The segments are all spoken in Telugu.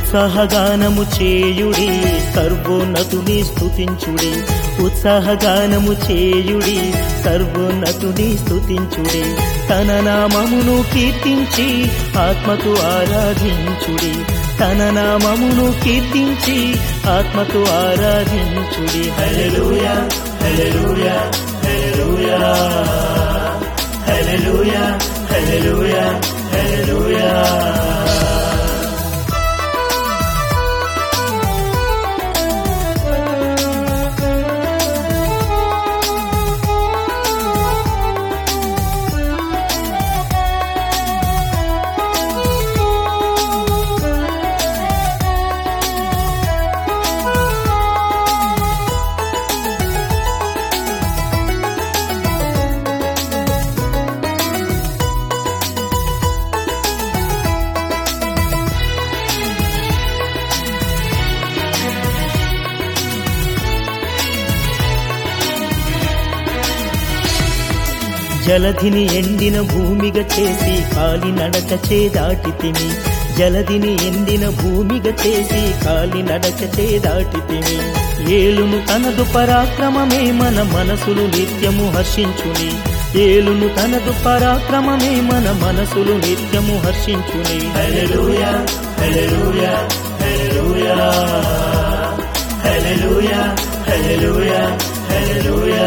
ఉత్సాహగానము చేయుడి సర్వోన్నతుని స్తుతించుడి ఉత్సాహగానము చేయుడి సర్వోన్నతుని స్తుతించుడి తన నామమును కీర్తించి ఆత్మతో ఆరాధించుడి తన నామమును కీర్తించి ఆత్మతో ఆరాధించుడి హల్లెలూయా హల్లెలూయా హల్లెలూయా హల్లెలూయా హల్లెలూయా హల్లెలూయా జలధిని ఎండిన భూమిగా చేసి కాలి నడక చేదాటి తిని జలధిని ఎండిన భూమిగా చేసి కాలి నడక చేదాటి తిని ఏలును తనదు పరాక్రమమే మన మనసులు నిత్యము హర్షించుని ఏలును తనదు పరాక్రమమే మన మనసులు నిత్యము హర్షించుని హల్లెలూయా హల్లెలూయా హల్లెలూయా హల్లెలూయా హల్లెలూయా హల్లెలూయా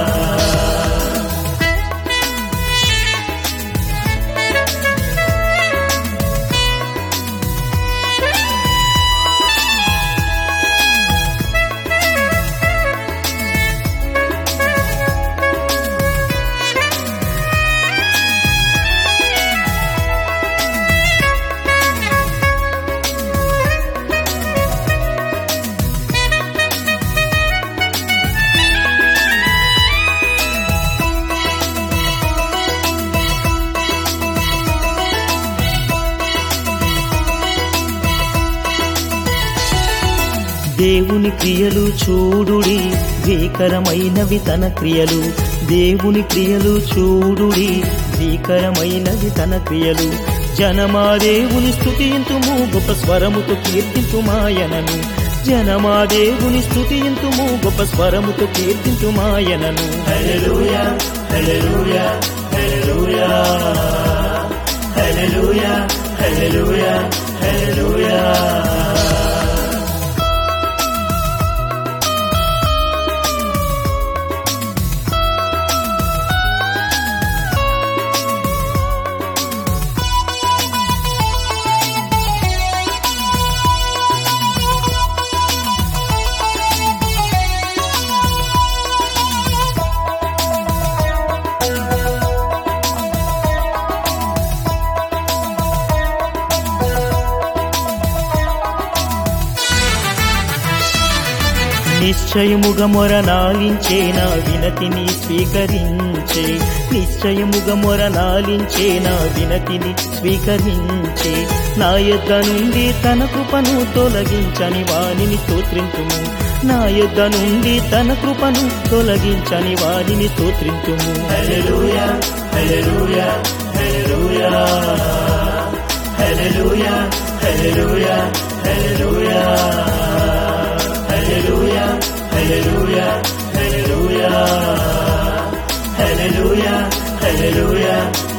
దేవుని క్రియలు చూడుడి భీకరమైనవి తన క్రియలు దేవుని క్రియలు చూడుడి భీకరమైనవి తన క్రియలు జనమా దేవుని స్తుతింతుము గొప్ప స్వరముతో కీర్తింతుమాయనను జనమా దేవుని స్తుతింతుము గొప్ప స్వరముతో కీర్తింతుమాయనను హల్లెలూయా హల్లెలూయా హల్లెలూయా హల్లెలూయా హల్లెలూయా హల్లెలూయా నిశ్చయముగా మొరనాలించే నా వినతిని స్వీకరించే నిశ్చయముగా మొరనాలించే నా వినతిని స్వీకరించే నా యొద్ద నుండి తన కృపను తొలగించని వానిని స్తోత్రింతుము నా యొద్ద నుండి తన కృపను తొలగించని వారిని స్తోత్రింతుము హల్లెలూయా హల్లెలూయా హల్లెలూయా హల్లెలూయా హల్లెలూయా హల్లెలూయా హల్లెలూయా హల్లెలూయా హల్లెలూయా హల్లెలూయా హల్లెలూయా